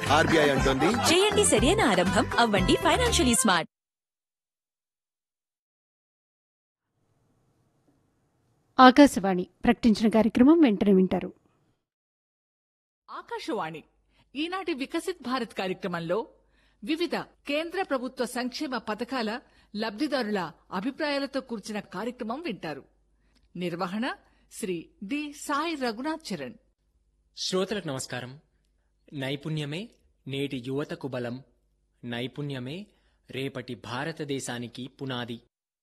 RBI అంటోంది చేయండి సరైన ఆరంభం అవ్వండి ఫైనాన్షియలీ స్మార్ట్ ఆకాశవాణి ప్రకటించిన కార్యక్రమం వెంటనే వింటారు ఆకాశవాణి ఈనాటి వికసిత్ భారత్ కార్యక్రమంలో వివిధ కేంద్ర ప్రభుత్వ సంక్షేమ పథకాల లబ్ధిదారుల అభిప్రాయాలతో కూర్చిన కార్యక్రమం వింటారు నిర్వహణ శ్రీ డి సాయి రఘునాథ్ చరణ్ శ్రోతలకు నమస్కారం నైపుణ్యమే నేటి యువతకు బలం నైపుణ్యమే రేపటి భారతదేశానికి పునాది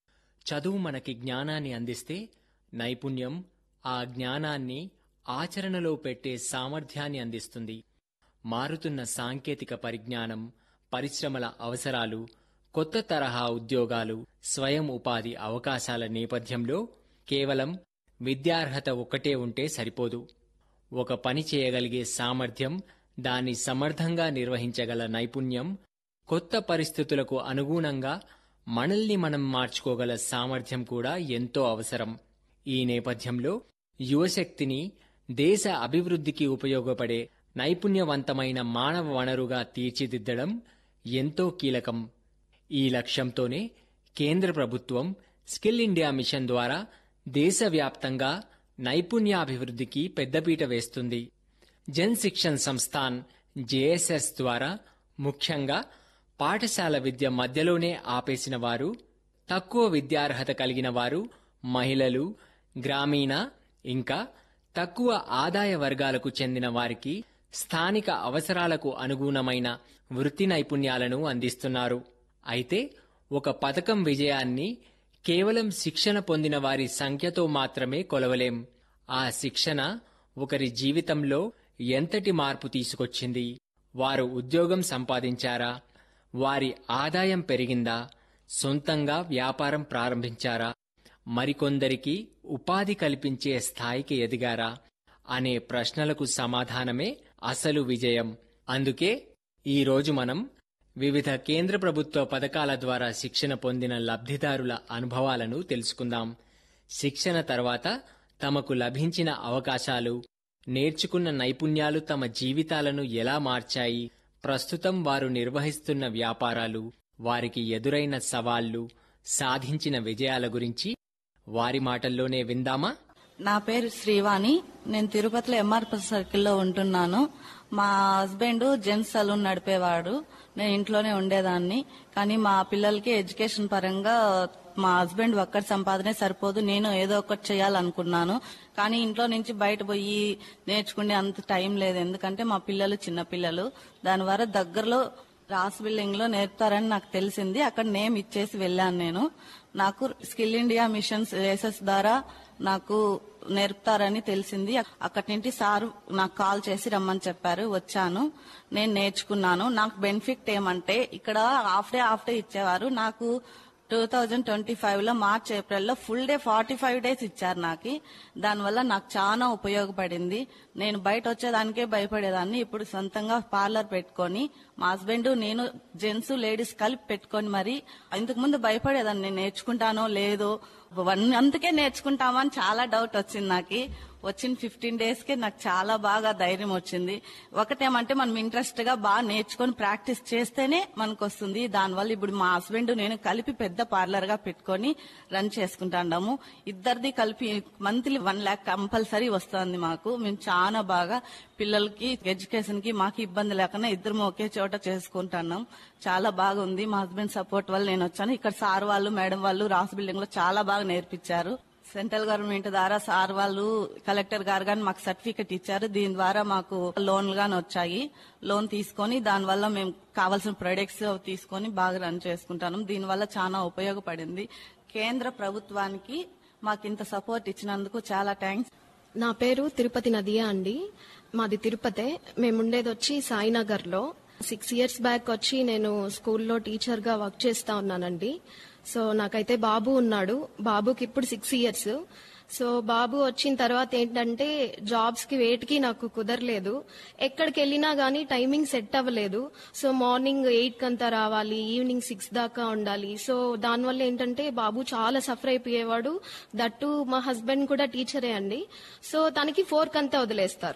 చదువు మనకి జ్ఞానాన్ని అందిస్తే నైపుణ్యం ఆ జ్ఞానాన్ని ఆచరణలో పెట్టే సామర్థ్యాన్ని అందిస్తుంది మారుతున్న సాంకేతిక పరిజ్ఞానం పరిశ్రమల అవసరాలు కొత్త తరహా ఉద్యోగాలు స్వయం ఉపాధి అవకాశాల నేపథ్యంలో కేవలం విద్యార్హత ఒక్కటే ఉంటే సరిపోదు ఒక పని చేయగలిగే సామర్థ్యం దాన్ని సమర్థంగా నిర్వహించగల నైపుణ్యం కొత్త పరిస్థితులకు అనుగుణంగా మనల్ని మనం మార్చుకోగల సామర్థ్యం కూడా ఎంతో అవసరం ఈ నేపథ్యంలో యువశక్తిని దేశ అభివృద్ధికి ఉపయోగపడే నైపుణ్యవంతమైన మానవ వనరుగా తీర్చిదిద్దడం ఎంతో కీలకం ఈ లక్ష్యంతోనే కేంద్ర ప్రభుత్వం స్కిల్ ఇండియా మిషన్ ద్వారా దేశవ్యాప్తంగా నైపుణ్యాభివృద్ధికి పెద్దపీట వేస్తుంది జన్ శిక్షణ్ సంస్థాన్ జేఎస్ఎస్ ద్వారా ముఖ్యంగా పాఠశాల విద్య మధ్యలోనే ఆపేసిన వారు తక్కువ విద్యార్హత కలిగిన వారు మహిళలు గ్రామీణ ఇంకా తక్కువ ఆదాయ వర్గాలకు చెందిన వారికి స్థానిక అవసరాలకు అనుగుణమైన వృత్తి నైపుణ్యాలను అందిస్తున్నారు అయితే ఒక పథకం విజయాన్ని కేవలం శిక్షణ పొందిన వారి సంఖ్యతో మాత్రమే కొలవలేం ఆ శిక్షణ ఒకరి జీవితంలో ఎంతటి మార్పు తీసుకొచ్చింది వారు ఉద్యోగం సంపాదించారా వారి ఆదాయం పెరిగిందా సొంతంగా వ్యాపారం ప్రారంభించారా మరికొందరికి ఉపాధి కల్పించే స్థాయికి ఎదిగారా అనే ప్రశ్నలకు సమాధానమే అసలు విజయం అందుకే ఈ రోజు మనం వివిధ కేంద్ర ప్రభుత్వ పథకాల ద్వారా శిక్షణ పొందిన లబ్ధిదారుల అనుభవాలను తెలుసుకుందాం శిక్షణ తర్వాత తమకు లభించిన అవకాశాలు నేర్చుకున్న నైపుణ్యాలు తమ జీవితాలను ఎలా మార్చాయి ప్రస్తుతం వారు నిర్వహిస్తున్న వ్యాపారాలు వారికి ఎదురైన సవాళ్లు సాధించిన విజయాల గురించి వారి మాటల్లోనే విందామా నా పేరు శ్రీవాణి నేను తిరుపతిలో ఎంఆర్పి సర్కిల్లో ఉంటున్నాను మా హస్బెండ్ జెంట్స్ సలూన్ నడిపేవాడు నేను ఇంట్లోనే ఉండేదాన్ని కానీ మా పిల్లలకి ఎడ్యుకేషన్ పరంగా మా హస్బెండ్ ఒక్కటి సంపాదనే సరిపోదు నేను ఏదో ఒకటి చేయాలనుకున్నాను కానీ ఇంట్లో నుంచి బయట పోయి నేర్చుకునే అంత టైం లేదు ఎందుకంటే మా పిల్లలు చిన్న పిల్లలు దానివల్ల దగ్గరలో రాస్ బిల్డింగ్ లో నేర్పుతారని నాకు తెలిసింది అక్కడ నేమ్ ఇచ్చేసి వెళ్ళాను నేను నాకు స్కిల్ ఇండియా మిషన్స్ రేసెస్ ద్వారా నాకు నేర్పుతారని తెలిసింది అక్కడి నుండి సార్ నాకు కాల్ చేసి రమ్మని చెప్పారు వచ్చాను నేను నేర్చుకున్నాను నాకు బెనిఫిట్ ఏమంటే ఇక్కడ హాఫ్ డే హాఫ్ డే ఇచ్చేవారు నాకు టూ థౌజండ్ ట్వంటీ ఫైవ్ లో మార్చ్ ఏప్రిల్ లో full day forty five days ఇచ్చారు నాకు దానివల్ల నాకు చాలా ఉపయోగపడింది నేను బయట వచ్చేదానికే భయపడేదాన్ని ఇప్పుడు సొంతంగా పార్లర్ పెట్టుకొని మా హస్బెండ్ నేను జెంట్స్ లేడీస్ కలిపి పెట్టుకొని మరి ఇంతకు ముందు భయపడేదాన్ని నేను నేర్చుకుంటానో లేదో వన్ అందుకే నేర్చుకుంటామని చాలా డౌట్ వచ్చింది నాకు వచ్చిన ఫిఫ్టీన్ డేస్ కే నాకు చాలా బాగా ధైర్యం వచ్చింది ఒకటేమంటే మనం ఇంట్రెస్ట్ గా బాగా నేర్చుకొని ప్రాక్టీస్ చేస్తేనే మనకు వస్తుంది దానివల్ల ఇప్పుడు మా హస్బెండ్ నేను కలిపి పెద్ద పార్లర్ గా పెట్టుకొని రన్ చేసుకుంటాము ఇద్దరిది కలిపి మంత్లీ వన్ ల్యాక్ కంపల్సరీ వస్తుంది మాకు మేము చాలా బాగా పిల్లలకి ఎడ్యుకేషన్ కి మాకు ఇబ్బంది లేకుండా ఇద్దరం ఒకే చోట చేసుకుంటున్నాం చాలా బాగుంది మా హస్బెండ్ సపోర్ట్ వల్ల నేను వచ్చాను ఇక్కడ సార్ వాళ్ళు మేడం వాళ్ళు రాస్ బిల్డింగ్ లో చాలా బాగా నేర్పించారు సెంట్రల్ గవర్నమెంట్ ద్వారా సార్ వాళ్ళు కలెక్టర్ గారు గాని మాకు సర్టిఫికెట్ ఇచ్చారు దీని ద్వారా మాకు లోన్లు గాని వచ్చాయి లోన్ తీసుకొని దాని వల్ల మేము కావాల్సిన ప్రొడక్ట్స్ తీసుకొని బాగా రన్ చేసుకుంటాం దీని వల్ల చాలా ఉపయోగపడింది కేంద్ర ప్రభుత్వానికి మాకు ఇంత సపోర్ట్ ఇచ్చినందుకు చాలా థ్యాంక్స్ నా పేరు తిరుపతి నదియా అండి మాది తిరుపతే మేముండేది వచ్చి సాయినగర్ లో సిక్స్ ఇయర్స్ బ్యాక్ వచ్చి నేను స్కూల్లో టీచర్ గా వర్క్ చేస్తా ఉన్నానండి సో నాకైతే బాబు ఉన్నాడు బాబుకి ఇప్పుడు సిక్స్ ఇయర్స్ సో బాబు వచ్చిన తర్వాత ఏంటంటే జాబ్స్ కి వేటికి నాకు కుదరలేదు ఎక్కడికి వెళ్ళినా గానీ టైమింగ్ సెట్ అవ్వలేదు సో మార్నింగ్ ఎయిట్ కంతా రావాలి ఈవినింగ్ సిక్స్ దాకా ఉండాలి సో దానివల్ల ఏంటంటే బాబు చాలా సఫర్ అయిపోయేవాడు దట్టు మా హస్బెండ్ కూడా టీచరే అండి సో తనకి ఫోర్ కంతా వదిలేస్తారు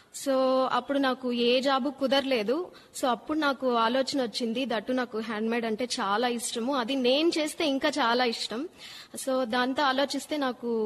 సో అప్పుడు నాకు ఏ జాబు కుదరలేదు సో అప్పుడు నాకు ఆలోచన వచ్చింది దట్టు నాకు హ్యాండ్ మేడ్ అంటే చాలా ఇష్టము అది నేను చేస్తే ఇంకా చాలా ఇష్టం సో దాంతో ఆలోచిస్తే నాకు